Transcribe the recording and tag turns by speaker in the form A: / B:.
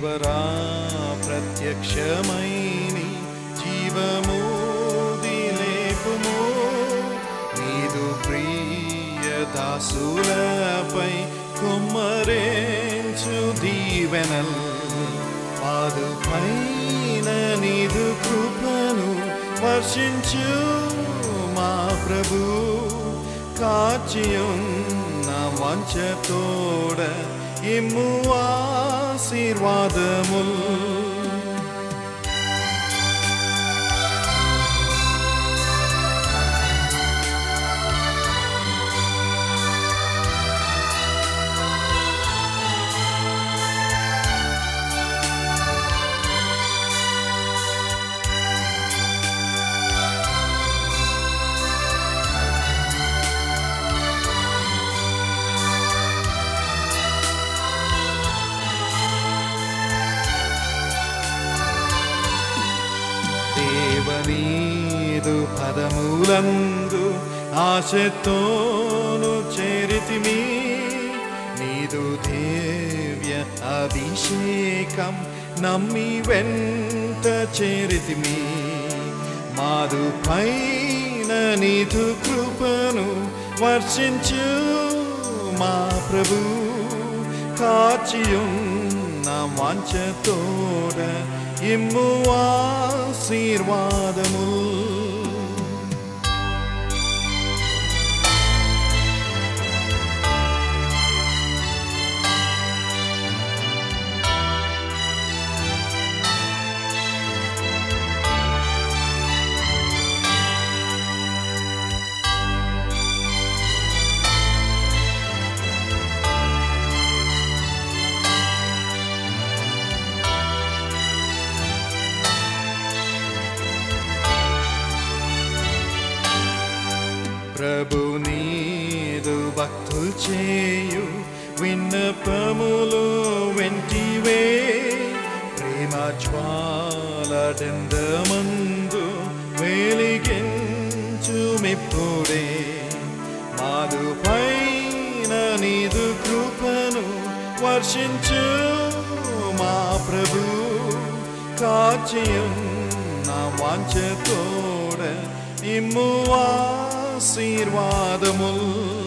A: దేవరా ప్రత్యక్షమైని జీవము దిలేపుము నీదు ప్రియ దాసులపై కుమ్మరేంచు దీవెనల్ పాదు పైన నీదు కృపను వర్షించు మా ప్రభు కాచియున్న వంచతోడ ఇమ్ము ఆశీర్వాదముల్ దేవనీదు పదములందు ఆశతోను చేరితిమి నీదు దేవ్య అభిషేకం నమ్మి వెంట చేరితిమి మాదు పైన నీదు కృపను వర్షించు మా ప్రభు కాచియున్న వాంఛతోడ ఇమ్ము ఆశీర్వాదము ప్రభు నీదు భక్తులు చేయు విన్నపములు వెంటివే ప్రేమ జ్వాలడెందమందు వెలిగించు మిప్పుడే మాదు పైన నీదు కృపను వర్షించు మా ప్రభు కాచియున్న వాంఛతోడ ఇమ్ము ఆశీర్వాదముల్